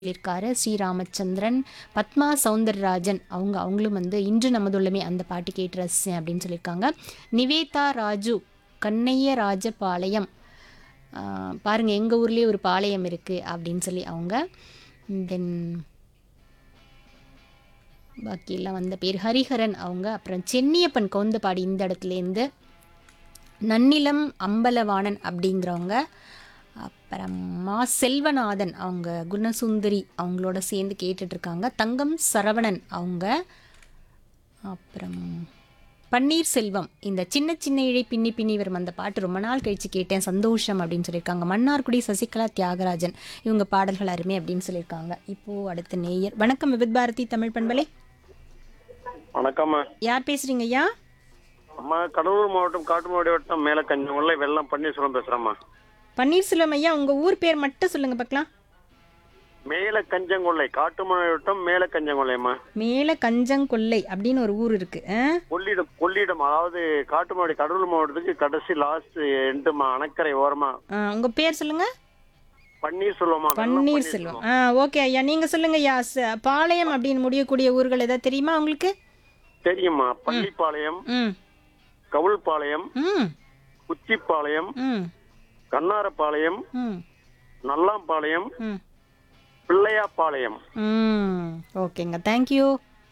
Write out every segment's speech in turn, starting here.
இருக்காரு ஸ்ரீராமச்சந்திரன் பத்மா சௌந்தரராஜன் அவங்க அவங்களும் வந்து இன்று நமதுள்ளமே அந்த பாட்டு கேட்டு ரசிச்சேன் அப்படின்னு சொல்லியிருக்காங்க நிவேதா ராஜு கண்ணைய ராஜபாளையம் ஆஹ் பாருங்க எங்கள் ஊர்லேயே ஒரு பாளையம் இருக்குது அப்படின்னு சொல்லி அவங்க தென் பாக்கி எல்லாம் வந்த பேர் ஹரிஹரன் அவங்க அப்புறம் சென்னியப்பன் கவுந்தபாடி இந்த இடத்துலேருந்து நன்னிலம் அம்பலவாணன் அப்படிங்கிறவங்க அப்புறம் மா செல்வநாதன் அவங்க குணசுந்தரி அவங்களோட சேர்ந்து கேட்டுட்டு இருக்காங்க தங்கம் சரவணன் அவங்க அப்புறம் பன்னீர் செல்வம் இந்த சின்ன சின்ன இழை பின்னி பின்னி வரும் அந்த பாட்டு ரொம்ப நாள் கழிச்சு கேட்டேன் சந்தோஷம் அப்படின்னு சொல்லியிருக்காங்க மன்னார்குடி சசிகலா தியாகராஜன் இவங்க பாடல்கள் அருமை அப்படின்னு சொல்லியிருக்காங்க இப்போ அடுத்த நேயர் வணக்கம் விபித் பாரதி தமிழ் பண்பலை வணக்கம்மா யார் பேசுறீங்க ஐயா அம்மா கடலூர் மாவட்டம் காட்டுமாடி வட்டம் மேல கஞ்சங்குள்ள வெள்ளம் பன்னீர்செல்வம் பேசுறேம்மா பன்னீர்செல்வம் ஐயா உங்க ஊர் பேர் மட்டும் சொல்லுங்க பார்க்கலாம் மேல கஞ்சங்கொள்ளை காட்டுமலை வட்டம் மேல கஞ்சங்கொள்ளைம்மா மேல கஞ்சங்கொல்லை அப்படின்னு ஒரு ஊர் இருக்கு ஆ? கொள்ளிடம் கொள்ளிடம் அதாவது காட்டுமாடி கடலூர் மாவட்டத்துக்கு கடைசி லாஸ்ட் எண்டுமா அணக்கரை ஓரமா ஆ, உங்க பேர் சொல்லுங்க பன்னீர்செல்வமா வெள்ளம் பன்னீர்செல்வம் ஆ ஓகே ஐயா நீங்க சொல்லுங்க ஐயா ச- பாளையம் அப்படின்னு முடியக்கூடிய ஊர்கள் ஏதாவது தெரியுமா உங்களுக்கு தெரியுமா பள்ளிப்பாளையம் ம் கவுள்பாளையம் ம் குச்சிப்பாளையம் ம் கண்ணாரப்பாளையம் ம் நல்லாம்பாளையம் ம் பிள்ளையாப்பாளையம் ம் ஓகேங்க தேங்க்யூ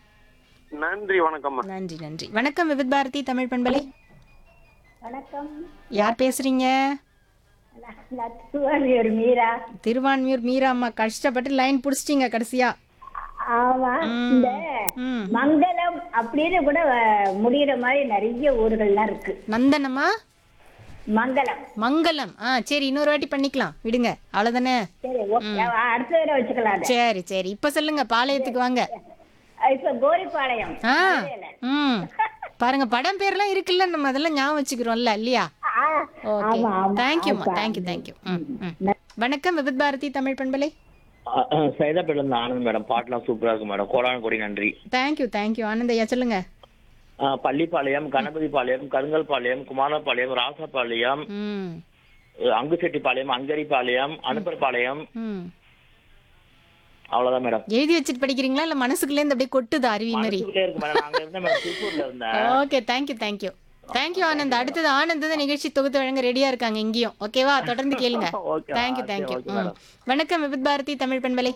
நன்றி வணக்கம்மா நன்றி நன்றி வணக்கம் விவித் பாரதி தமிழ் பண்பலை வணக்கம் யார் பேசுறீங்க நான் நான் திருவாரூர் மீரா திருவான்மியூர் மீரா அம்மா கஷ்டப்பட்டு லைன் பிடிச்சிட்டீங்க கடைசியா ஆமா இந்த ம் மங்களம் அப்படின்னு கூட அஹ், முடியிற மாதிரி நிறைய ஊர்கள்லாம் இருக்கு நந்தனமா மங்களம் மங்களம் ஆ சரி இன்னொரு வாட்டி பண்ணிக்கலாம் விடுங்க அவ்வளோதானே சரி ஓகே அடுத்த தடவை வச்சுக்கலாம் அதை. சரி சரி இப்போ சொல்லுங்க பாளையத்துக்கு வாங்க அஹ், இப்ப கோரிப்பாளையம் ஆ ம் பாருங்க படம் பேர்லாம் இருக்குல்ல நம்ம அதெல்லாம் ஞாபகம் வச்சுக்கிறோம்ல இல்லையா ஆ, ஓகே ஆமா ஆமா தேங்க்யூம்மா தேங்க்யூ தேங்க்யூ ம் ம் வணக்கம் விபித் பாரதி தமிழ் பண்பலை சைதாப்பேட்டில் இருந்து ஆனந்த் மேடம் பாட்டெல்லாம் சூப்பரா இருக்கு மேடம் கோடான கோடி நன்றி தேங்க்யூ தேங்க்யூ ஆனந்த் ஐயா சொல்லுங்க ஆ, பள்ளிப்பாளையம் கணபதிபாளையம் கருங்கல்பாளையம் குமாரபாளையம் ராசபாளையம் ம் அங்குசெட்டிப்பாளையம் அங்கரிபாளையம் அனுப்பர்பாளையம் ம் அவ்வளவுதான் மேடம் எழுதி வச்சுட்டு படிக்கிறீங்களா இல்லை மனசுக்குள்ளேருந்து அப்படியே கொட்டுது அருவி மாதிரி மனசுக்குள்ளே இருக்கு மேடம் நாங்க இருந்தேன் மேடம் திருப்பூர்ல இருந்தேன் okay thank you thank you thank you Anand அடுத்தது ஆனந்த் தான் நிகழ்ச்சி தொகுத்து வழங்க ரெடியா இருக்காங்க இங்கேயும் ஓகேவா தொடர்ந்து கேளுங்க Okay, thank you okay, thank you okay, madam. வணக்கம் விபித் பாரதி தமிழ் பண்பலை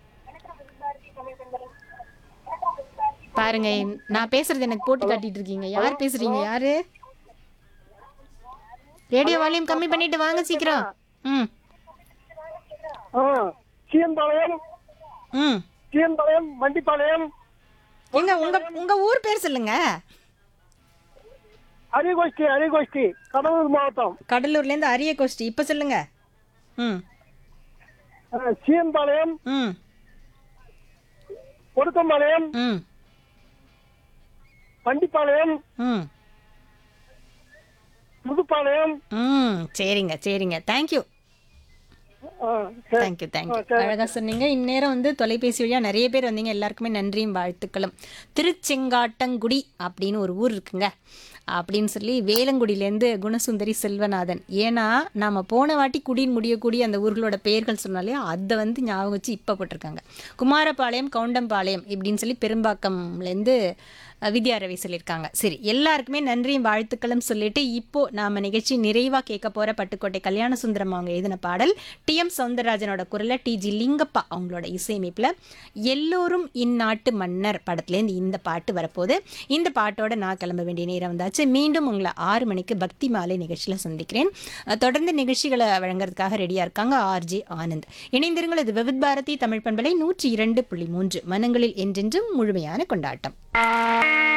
பாருங்க நான் பேசுறது எனக்கு போட்டு காட்டிட்டு இருக்கீங்க யார் பேசுறீங்க யாரு ரேடியோ வால்யூம் கம்மி பண்ணிட்டு வாங்க சீக்கிரம் ம் சீன்பாளையம் ம் சீன்பாளையம் மண்டிப்பாளையம் எங்க உங்க உங்க ஊர் பேர் சொல்லுங்க அரிகோஷ்டி அரிகோஷ்டி கடலூர் மாவட்டம் கடலூர்ல இருந்து அரிய கோஷ்டி இப்ப சொல்லுங்க ம் சீன்பாளையம் ம் கொடுக்கம்பாளையம் ம் பண்டிப்பாளையம் ம் புதுப்பாளையம் ம் சரிங்க சரிங்க தேங்க்யூ தேங்க்யூ தேங்க்யூ அழகா சொன்னீங்க இந்நேரம் வந்து தொலைபேசி வழியா நிறைய பேர் வந்தீங்க எல்லாருக்குமே நன்றியும் வாழ்த்துக்களும் திருச்செங்காட்டங்குடி அப்படின்னு ஒரு ஊர் இருக்குங்க அப்படின்னு சொல்லி வேலங்குடியிலேருந்து குணசுந்தரி செல்வநாதன் ஏன்னா நாம போன வாட்டி குடின்னு முடியக்கூடிய அந்த ஊர்களோட பெயர்கள் சொன்னாலே அதை வந்து ஞாபகம் வச்சு இப்போ போட்டிருக்காங்க குமாரபாளையம் கவுண்டம்பாளையம் இப்படின்னு சொல்லி பெரும்பாக்கம்லேருந்து அஹ், வித்யா ரவி சொல்லியிருக்காங்க சரி எல்லாருக்குமே நன்றியும் வாழ்த்துக்களும் சொல்லிட்டு இப்போ நாம நிகழ்ச்சி நிறைவா கேட்க போற பட்டுக்கோட்டை கல்யாண சுந்தரம் அவங்க எழுதின பாடல் டி எம் சவுந்தரராஜனோட குரல்ல டி ஜி லிங்கப்பா அவங்களோட இசையமைப்புல எல்லோரும் இந்நாட்டு மன்னர் படத்துலேருந்து இந்த பாட்டு வரப்போகுது இந்த பாட்டோட நான் கிளம்ப வேண்டிய நேரம் வந்தாச்சு மீண்டும் உங்களை ஆறு மணிக்கு பக்தி மாலை நிகழ்ச்சியில் சந்திக்கிறேன் அஹ், தொடர்ந்து நிகழ்ச்சிகளை வழங்குறதுக்காக ரெடியா இருக்காங்க ஆர்ஜே ஆனந்த் இணைந்திருங்கள் இது விவித் பாரதி தமிழ் பண்பலை நூற்றி இரண்டு புள்ளி மூன்று மனங்களில் என்றென்றும் முழுமையான கொண்டாட்டம்